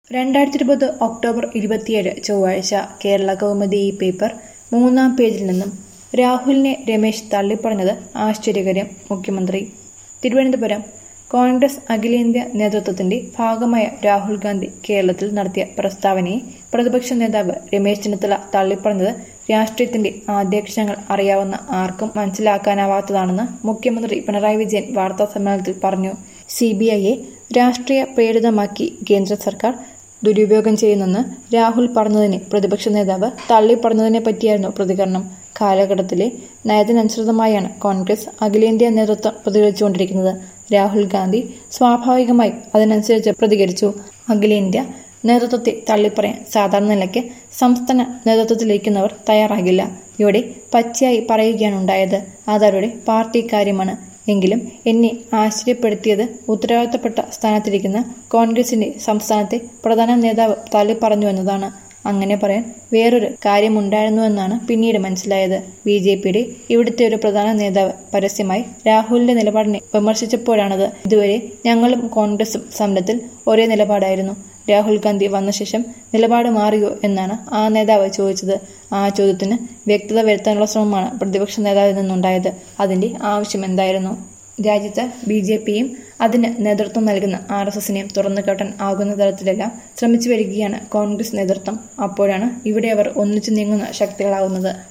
രണ്ടായിരത്തി ഇരുപത് ഒക്ടോബർ ഇരുപത്തിയേഴ് ചൊവ്വാഴ്ച കേരള കൗമുദി ഈ പേപ്പർ മൂന്നാം പേജിൽ നിന്നും രാഹുലിനെ രമേശ് തള്ളിപ്പറഞ്ഞത് ആശ്ചര്യകരം മുഖ്യമന്ത്രി തിരുവനന്തപുരം കോൺഗ്രസ് അഖിലേന്ത്യാ നേതൃത്വത്തിന്റെ ഭാഗമായ രാഹുൽ ഗാന്ധി കേരളത്തിൽ നടത്തിയ പ്രസ്താവനയെ പ്രതിപക്ഷ നേതാവ് രമേശ് ചെന്നിത്തല തള്ളിപ്പറഞ്ഞത് രാഷ്ട്രീയത്തിന്റെ ആദ്യാക്ഷരങ്ങൾ അറിയാവുന്ന ആർക്കും മനസ്സിലാക്കാനാവാത്തതാണെന്ന് മുഖ്യമന്ത്രി പിണറായി വിജയൻ വാർത്താ സമ്മേളനത്തിൽ പറഞ്ഞു സി ബി ഐയെ രാഷ്ട്രീയ പ്രേരിതമാക്കി കേന്ദ്ര സർക്കാർ ദുരുപയോഗം ചെയ്യുന്നെന്ന് രാഹുൽ പറഞ്ഞതിനെ പ്രതിപക്ഷ നേതാവ് തള്ളിപ്പറഞ്ഞതിനെ പറ്റിയായിരുന്നു പ്രതികരണം കാലഘട്ടത്തിലെ നയത്തിനനുസൃതമായാണ് കോൺഗ്രസ് അഖിലേന്ത്യാ നേതൃത്വം പ്രതികരിച്ചുകൊണ്ടിരിക്കുന്നത് രാഹുൽ ഗാന്ധി സ്വാഭാവികമായി അതിനനുസരിച്ച് പ്രതികരിച്ചു അഖിലേന്ത്യാ നേതൃത്വത്തെ തള്ളിപ്പറയാൻ സാധാരണ നിലയ്ക്ക് സംസ്ഥാന നേതൃത്വത്തിലിരിക്കുന്നവർ തയ്യാറാകില്ല ഇവിടെ പച്ചയായി പറയുകയാണ് ഉണ്ടായത് അതവരുടെ പാർട്ടി കാര്യമാണ് എങ്കിലും എന്നെ ആശ്ചര്യപ്പെടുത്തിയത് ഉത്തരവാദിത്തപ്പെട്ട സ്ഥാനത്തിരിക്കുന്ന കോൺഗ്രസിന്റെ സംസ്ഥാനത്തെ പ്രധാന നേതാവ് തള്ളിപ്പറഞ്ഞു എന്നതാണ് അങ്ങനെ പറയാൻ വേറൊരു കാര്യമുണ്ടായിരുന്നുവെന്നാണ് പിന്നീട് മനസ്സിലായത് ബി ജെ പിയുടെ ഇവിടുത്തെ ഒരു പ്രധാന നേതാവ് പരസ്യമായി രാഹുലിന്റെ നിലപാടിനെ വിമർശിച്ചപ്പോഴാണത് ഇതുവരെ ഞങ്ങളും കോൺഗ്രസും സമരത്തിൽ ഒരേ നിലപാടായിരുന്നു രാഹുൽ ഗാന്ധി വന്ന ശേഷം നിലപാട് മാറിയോ എന്നാണ് ആ നേതാവ് ചോദിച്ചത് ആ ചോദ്യത്തിന് വ്യക്തത വരുത്താനുള്ള ശ്രമമാണ് പ്രതിപക്ഷ നേതാവിൽ നിന്നുണ്ടായത് അതിന്റെ ആവശ്യം എന്തായിരുന്നു രാജ്യത്ത് ബി ജെ പിയും അതിന് നേതൃത്വം നൽകുന്ന ആർ എസ് എസിനെയും തുറന്നു കാട്ടാൻ ആകുന്ന തരത്തിലെല്ലാം ശ്രമിച്ചു വരികയാണ് കോൺഗ്രസ് നേതൃത്വം അപ്പോഴാണ് ഇവിടെ അവർ ഒന്നിച്ചു നീങ്ങുന്ന ശക്തികളാകുന്നത്